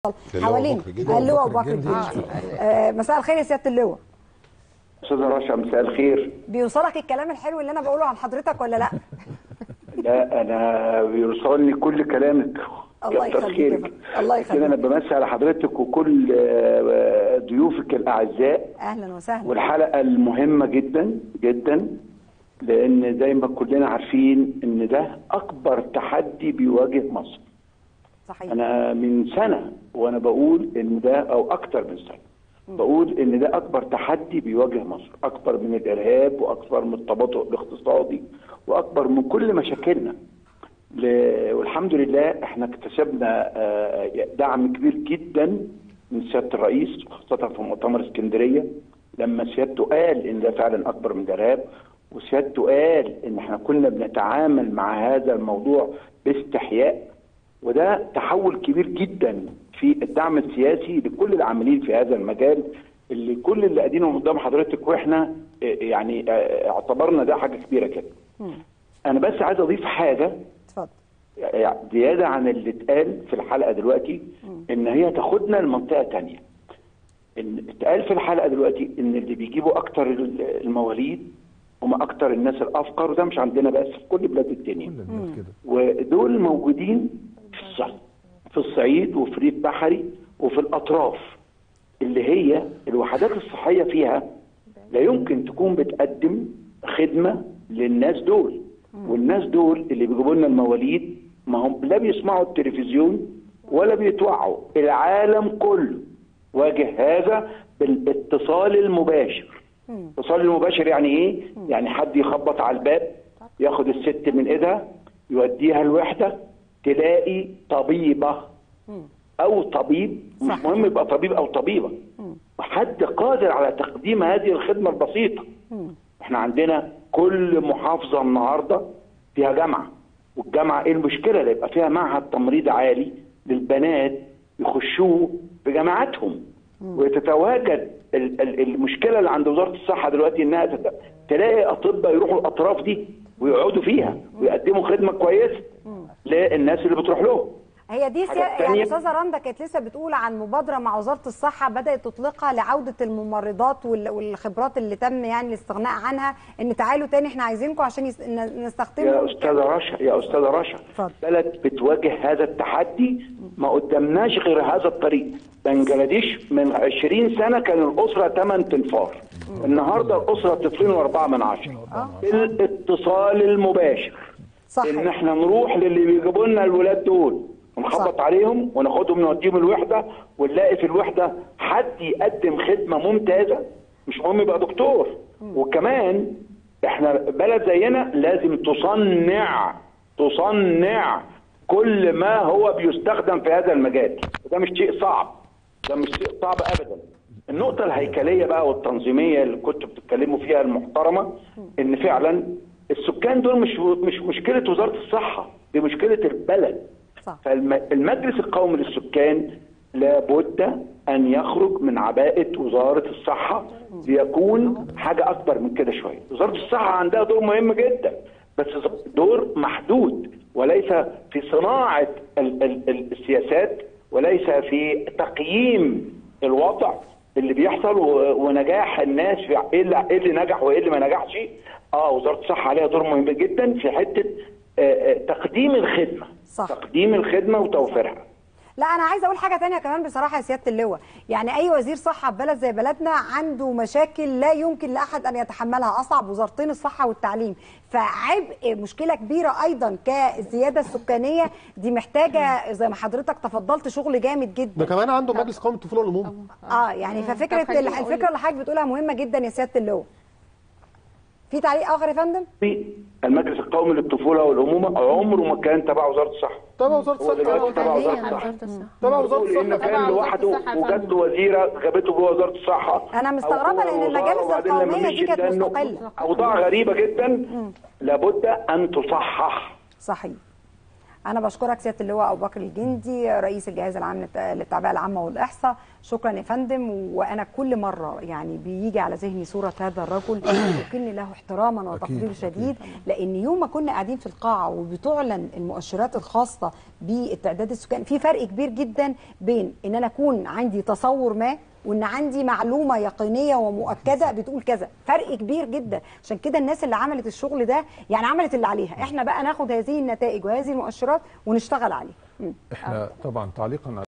حوالين بكر جدا. اللواء بكر ابو بكر جدا. الجندي آه، مساء الخير يا سياده اللواء استاذ رشا مساء الخير بيوصلك الكلام الحلو اللي انا بقوله عن حضرتك ولا لا لا انا بيوصلني كل كلامك الله كتر يخليك خيرك. يا فندم. الله لكن يخليك انا بمسي على حضرتك وكل آه، ضيوفك الاعزاء اهلا وسهلا والحلقه المهمه جدا جدا لان زي ما كلنا عارفين ان ده اكبر تحدي بيواجه مصر صحيح انا من سنه وانا بقول ان ده او اكتر من سنه بقول ان ده اكبر تحدي بيواجه مصر اكبر من الارهاب واكبر من التباطؤ الاقتصادي واكبر من كل مشاكلنا ل- والحمد لله احنا اكتسبنا آه، دعم كبير جدا من سياده الرئيس خاصه في مؤتمر اسكندريه لما سيادته قال ان ده فعلا اكبر من الارهاب وسيادته قال ان احنا كنا بنتعامل مع هذا الموضوع باستحياء وده تحول كبير جدا في الدعم السياسي لكل العاملين في هذا المجال اللي كل اللي قاعدين قدام حضرتك واحنا آه، يعني آه، اعتبرنا ده حاجه كبيره كده. انا بس عايز اضيف حاجه اتفضل يعني زياده عن اللي اتقال في الحلقه دلوقتي ان هي تاخدنا لمنطقه تانية ان اتقال في الحلقه دلوقتي ان اللي بيجيبوا اكتر المواليد هم اكتر الناس الافقر وده مش عندنا بس في كل بلاد الدنيا كل الناس كده ودول موجودين في الصعيد في الصعيد وفي ريف بحري وفي الاطراف اللي هي الوحدات الصحيه فيها لا يمكن تكون بتقدم خدمه للناس دول والناس دول اللي بيجيبوا لنا المواليد ما هم لا بيسمعوا التلفزيون ولا بيتوعوا العالم كله واجه هذا بالاتصال المباشر الاتصال المباشر يعني ايه يعني حد يخبط على الباب ياخد الست من ايدها يوديها الوحده تلاقي طبيبه او طبيب مش صح. مهم يبقى طبيب او طبيبه حد قادر على تقديم هذه الخدمه البسيطه احنا عندنا كل محافظه النهارده فيها جامعه والجامعه ايه المشكله اللي يبقى فيها معهد تمريض عالي للبنات يخشوه في جامعاتهم وتتواجد ال- ال- المشكله اللي عند وزاره الصحه دلوقتي انها تت- تلاقي اطباء يروحوا الاطراف دي ويقعدوا فيها ويقدموا خدمه كويسه للناس اللي بتروح لهم هي دي حاجة سيا... يعني تانية. استاذه رندا كانت لسه بتقول عن مبادره مع وزاره الصحه بدات تطلقها لعوده الممرضات وال... والخبرات اللي تم يعني الاستغناء عنها ان تعالوا تاني احنا عايزينكم عشان يس... ن- نستخدمهم يا استاذه رشا يا استاذه رشا اتفضل. بلد بتواجه هذا التحدي ما قدامناش غير هذا الطريق بنجلاديش من 20 سنه كان الاسره 8 تنفار النهارده الاسره طفلين واربعه من عشره بالاتصال المباشر صح ان احنا نروح للي بيجيبوا لنا الولاد دول ونخبط صح. عليهم وناخدهم نوديهم الوحده ونلاقي في الوحده حد يقدم خدمه ممتازه مش مهم يبقى دكتور وكمان احنا بلد زينا لازم تصنع تصنع كل ما هو بيستخدم في هذا المجال وده مش شيء صعب ده مش شيء صعب ابدا النقطة الهيكلية بقى والتنظيمية اللي كنتوا بتتكلموا فيها المحترمة ان فعلا السكان دول مش مش مشكلة وزارة الصحة دي مشكلة البلد صح. فالمجلس القومي للسكان لابد ان يخرج من عباءة وزارة الصحة ليكون حاجة اكبر من كده شوية وزارة الصحة عندها دور مهم جدا بس دور محدود وليس في صناعة ال- ال- ال- السياسات وليس في تقييم الوضع اللي بيحصل و- ونجاح الناس في ايه اللي, إيه اللي نجح وايه اللي ما نجحش اه وزاره الصحه عليها دور مهم جدا في حته آه، آه، تقديم الخدمه صح. تقديم الخدمه وتوفيرها لا انا عايزه اقول حاجه تانية كمان بصراحه يا سياده اللواء يعني اي وزير صحه في بلد زي بلدنا عنده مشاكل لا يمكن لاحد ان يتحملها اصعب وزارتين الصحه والتعليم فعبء مشكله كبيره ايضا كالزياده السكانيه دي محتاجه زي ما حضرتك تفضلت شغل جامد ده جدا كمان عنده مجلس قومي الطفوله والامومه اه يعني ففكره طب خليني ال- أقول- الفكره اللي حضرتك بتقولها مهمه جدا يا سياده اللواء في تعليق اخر يا فندم في المجلس القومي للطفوله والامومه عمره ما كان تبع وزاره الصحه تبع وزاره هو دلوقتي الصحه تبع وزاره حاليا الصحه وزارة الصحة تبع وزاره بتقول انه الصحه تبع كان وزارة لوحده الصحة يا وجات فندم. له وزيره جابته جوه وزاره الصحه أنا مستغربة أو لأن جوه المجالس وزارة وبعدين لما القومية دي مشيت كانت لأنه مستقلة. اوضاع غريبه جدا لابد ان تصحح صحيح انا بشكرك سياده اللواء ابو بكر الجندي رئيس الجهاز العام للت- للتعبئه العامه والاحصاء شكرا يا فندم وانا كل مره يعني بيجي على ذهني صوره هذا الرجل اكن له احتراما وتقدير أكيد، شديد لان يوم ما كنا قاعدين في القاعه وبتعلن المؤشرات الخاصه بالتعداد السكاني في فرق كبير جدا بين ان انا اكون عندي تصور ما وان عندي معلومه يقينيه ومؤكده بتقول كذا فرق كبير جدا عشان كده الناس اللي عملت الشغل ده يعني عملت اللي عليها احنا بقى ناخد هذه النتائج وهذه المؤشرات ونشتغل عليها م. احنا طبعا تعليقا